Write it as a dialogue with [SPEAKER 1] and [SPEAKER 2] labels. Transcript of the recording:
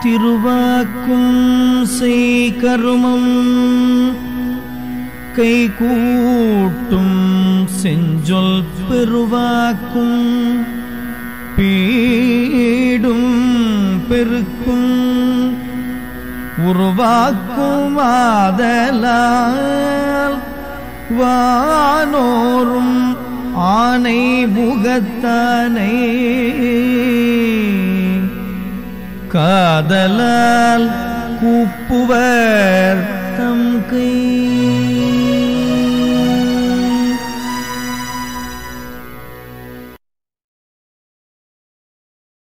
[SPEAKER 1] திருவாக்கும் செய்கருமம் கைகூட்டும் செஞ்சொல் பெருவாக்கும் பீடும் பெருக்கும் உருவாக்கும் ஆதலால் வானோரும் ஆனை முகத்தானை காதலால் கூப்புவர் தம் கை